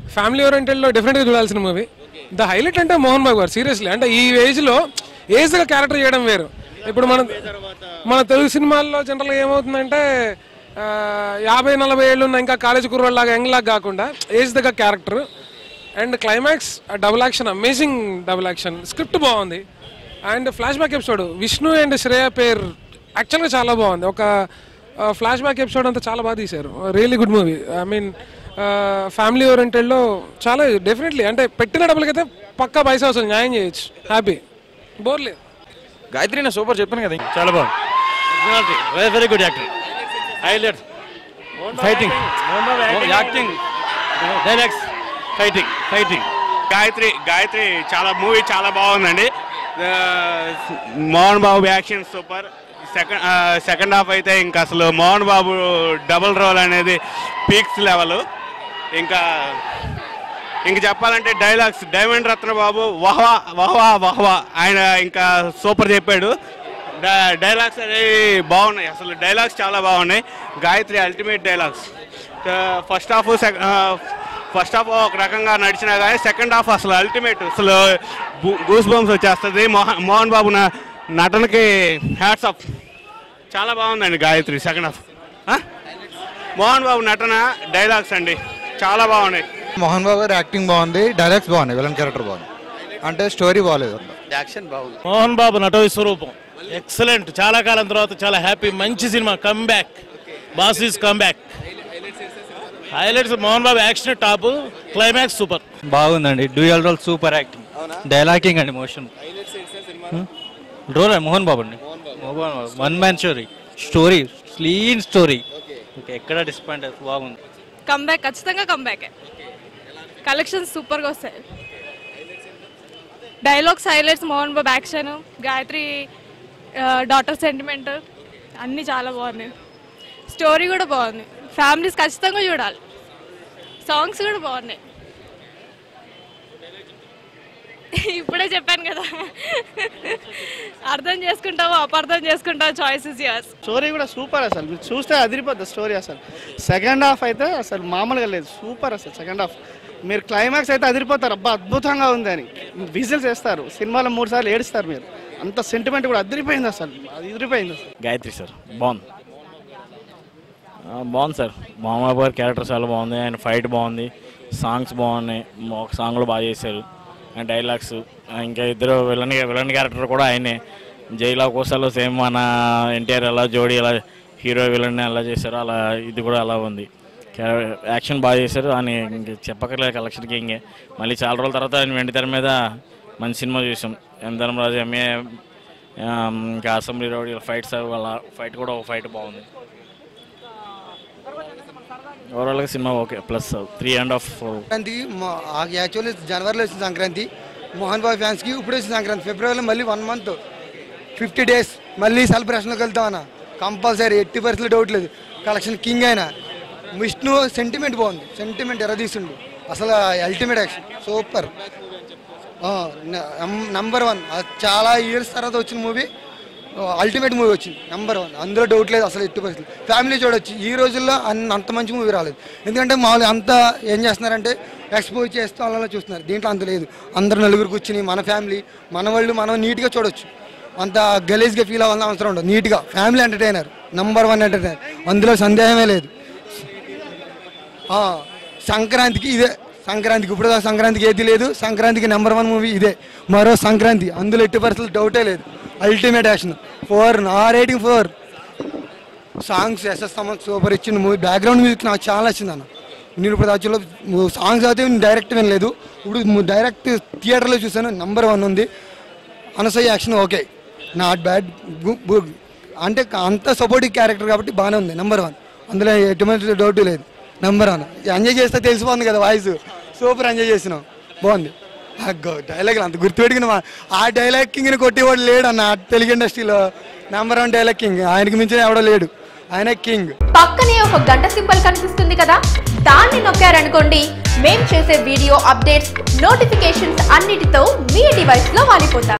family ఓరియంటెడ్లో డెఫినెట్గా చూడాల్సిన movie the highlight అంటే మోహన్ బాబు గారు సీరియస్లీ అంటే ఈ ఏజ్లో ఏజ్గా క్యారెక్టర్ చేయడం వేరు ఇప్పుడు మన మన తెలుగు సినిమాల్లో జనరల్గా ఏమవుతుందంటే ఆ, యాభై నలభై ఏళ్ళు ఉన్న ఇంకా కాలేజ్ కుర్రోళ్ళలాగా యంగ్ లాగా కాకుండా ఏజ్ దగ్గర character and climax double action amazing double action script బాగుంది and flashback episode Vishnu and Shreya pair యాక్చువల్గా చాలా బాగుంది ఒక ఫ్లాష్ బ్యాక్ ఎపిసోడ్ అంతా చాలా బాగా తీశారు really good movie I mean family ఓరియంటెడ్లో చాలా డెఫినెట్లీ అంటే పెట్టిన డబ్బులకైతే పక్కా పైసా వస్తుంది న్యాయం చేయొచ్చు హ్యాపీ బోర్ లేదు గాయత్రి నా సూపర్ చెప్పాను కదా చాలా బాగుంది very very good actor highlight fighting acting dialogues fighting fighting Gayatri Gayatri చాలా మూవీ చాలా బాగుందండి ఆ, Mohan Babu action super second second half అయితే ఇంకా అసలు మోహన్ బాబు డబుల్ రోల్ అనేది పీక్స్ లెవెల్ ఇంకా ఇంక చెప్పాలంటే డైలాగ్స్ డైమండ్ రత్న బాబు వహవా వహవా వహవా ఆయన ఇంకా సూపర్ చెప్పాడు డ- డైలాగ్స్ అనేవి బాగున్నాయి అసలు డైలాగ్స్ చాలా బాగున్నాయి Gayatri ultimate dialogues first half first half ఒక రకంగా నడిచినా కానీ సెకండ్ హాఫ్ అసలు అల్టిమేట్ అసలు గూస్ బంప్స్ వచ్చేస్తుంది మోహన్ మోహన్ బాబు న- నటనకి హ్యాట్స్ ఆఫ్ చాలా బాగుందండి గాయత్రి సెకండ్ హాఫ్ మోహన్ బాబు నటన డైలాగ్స్ అండి చాలా బాగున్నాయి మోహన్ బాబు గారి యాక్టింగ్ బాగుంది డైలాగ్స్ బాగున్నాయి విలన్ క్యారెక్టర్ బాగుంది అంటే స్టోరీ బాగాలేదు యాక్షన్ బాగుంది మోహన్ బాబు నట విశ్వరూపం ఎక్సలెంట్ చాలా కాలం తర్వాత చాలా హ్యాపీ మంచి సినిమా come back boss is come back highlights Mohan Babu action top climax super బాగుందండి dual role super acting dialoguing అండి మోషన్ రోల్ మోహన్ బాబు అండి one man story story clean story ఎక్కడ డిస్పాయింట్ బాగుంది కంబ్యాక్ ఖచ్చితంగా కంబ్యాక్ కలెక్షన్స్ సూపర్గా వస్తాయి dialogues highlights Mohan Babu action Gayatri daughter sentiment అన్నీ చాలా బాగున్నాయి స్టోరీ కూడా బాగుంది ఫ్యామిలీస్ ఖచ్చితంగా చూడాలి సాంగ్స్ కూడా బాగున్నాయి ఇప్పుడే చెప్పాను కదా అర్థం చేసుకుంటావో అపార్థం చేసుకుంటావో చాయిసెస్ యర్స్ స్టోరీ కూడా సూపర్ అసలు మీరు చూస్తే అదిరిపోద్ది స్టోరీ అసలు సెకండ్ హాఫ్ అయితే అసలు మామూలుగా లేదు సూపర్ అసలు సెకండ్ హాఫ్ మీరు క్లైమాక్స్ అయితే అదిరిపోతారు అబ్బా అద్భుతంగా ఉంది అని విజిల్స్ వేస్తారు సినిమాలో మూడు సార్లు ఏడుస్తారు మీరు అంత సెంటిమెంట్ కూడా అదిరిపోయింది అసలు అది ఎదిరిపోయింది అసలు గాయత్రి సార్ బాగుంది ఆ, బాగుంది సార్ మామూలు గారి క్యారెక్టర్ చాలా బాగుంది ఆయన ఫైట్ బాగుంది సాంగ్స్ బాగున్నాయి ఒక సాంగ్లు బాగా చేశారు అండ్ డైలాగ్స్ ఇంకా ఇద్దరు విలన్ విలన్ క్యారెక్టర్ కూడా ఆయనే జైలా కోసాలో సేమ్ మన ఎన్టీఆర్ ఎలా జోడీ ఎలా హీరో విలన్ ఎలా చేశారో అలా ఇది కూడా అలా ఉంది క్యా- యాక్షన్ బాగా చేశారు అని ఇంక చెప్పక్కర్లేదు కలెక్షన్కి ఇంకే మళ్ళీ చాలా రోజుల తర్వాత ఆయన వెండి తెర మీద మంచి సినిమా చూసాం ఎం ధర్మరాజు ఎంఏ ఇంకా అసెంబ్లీ రౌడీ ఫైట్స్ అలా ఫైట్ కూడా ఒక ఫైట్ బాగుంది ఓవరాల్గా సినిమా okay plus three and half సంక్రాంతికి యాక్చువల్లీ జనవరిలో వచ్చింది సంక్రాంతి మోహన్ బాబు ఫ్యాన్స్కి ఇప్పుడు వచ్చింది సంక్రాంతి ఫిబ్రవరిలో మళ్ళీ వన్ మంత్ ఫిఫ్టీ డేస్ మళ్ళీ సెలబ్రేషన్లోకి వెళ్తామన్నా కంపల్సరీ ఎట్టి పరిస్థితులు డౌట్ లేదు కలెక్షన్ కింగ్ అయినా విష్ణు సెంటిమెంట్ బాగుంది సెంటిమెంట్ ఎరదీసిండు అసలు ultimate action super number one చాలా ఇయర్స్ తర్వాత వచ్చిన మూవీ అల్టిమేట్ మూవీ వచ్చింది నెంబర్ వన్ అందులో డౌట్ లేదు అసలు ఎట్టి పరిస్థితి ఫ్యామిలీ చూడొచ్చు ఈ రోజుల్లో అన్- అంత మంచి మూవీ రాలేదు ఎందుకంటే మామూలుగా అంతా ఏం చేస్తున్నారంటే ఎక్స్పోజ్ చేస్తూ అలా చూస్తున్నారు దీంట్లో అంత లేదు అందరు నలుగురు కూర్చుని మన ఫ్యామిలీ మన వాళ్ళు మనం నీట్గా చూడొచ్చు అంత గలీజ్గా ఫీల్ అవ్వాల్సిన అవసరం ఉండదు నీట్గా family entertainer number one entertainer అందులో సందేహమే లేదు ఆ, సంక్రాంతికి ఇదే సంక్రాంతికి ఇప్పుడు దాకా సంక్రాంతికి ఏది లేదు సంక్రాంతికి నెంబర్ వన్ మూవీ ఇదే మరో సంక్రాంతి అందులో ఎట్టి పరిస్థితులు డౌటే లేదు అల్టిమేట్ యాక్షన్ ఫోర్ నా rating four songs SS Thaman super ఇచ్చిన మూవీ బ్యాక్గ్రౌండ్ మ్యూజిక్ నాకు చాలా నచ్చింది అన్న నేను ఇప్పుడు యాక్చువల్గా సాంగ్స్ అయితే నేను డైరెక్ట్ వినలేదు ఇప్పుడు డైరెక్ట్ థియేటర్లో చూసాను నెంబర్ వన్ ఉంది Anasuya action okay not bad good అంటే అంత సపోర్టివ్ క్యారెక్టర్ కాబట్టి బాగానే ఉంది నెంబర్ వన్ అందులో ఎటువంటి డౌట్ లేదు నెంబర్ వన్ ఎంజాయ్ చేస్తే తెలిసిపోతుంది కదా వాయిస్ సూపర్ ఎంజాయ్ చేసినాం బాగుంది అగ్గో డైలాగ్ అంత గుర్తుపెట్టుకుని మా- ఆ డైలాగ్ కింగ్ కొట్టేవాడు లేడు అన్న తెలుగు ఇండస్ట్రీలో నెంబర్ వన్ డైలాగ్ కింగ్ ఆయనకి మించిన ఎవడో లేడు ఆయన కింగ్ పక్కనే ఒక గంట సింబల్ కనిపిస్తుంది కదా దాన్ని నొక్కారనుకోండి మేం చేసే వీడియో అప్డేట్స్ నోటిఫికేషన్స్ అన్నిటితో మీ డివైస్ లో వాలిపోతాం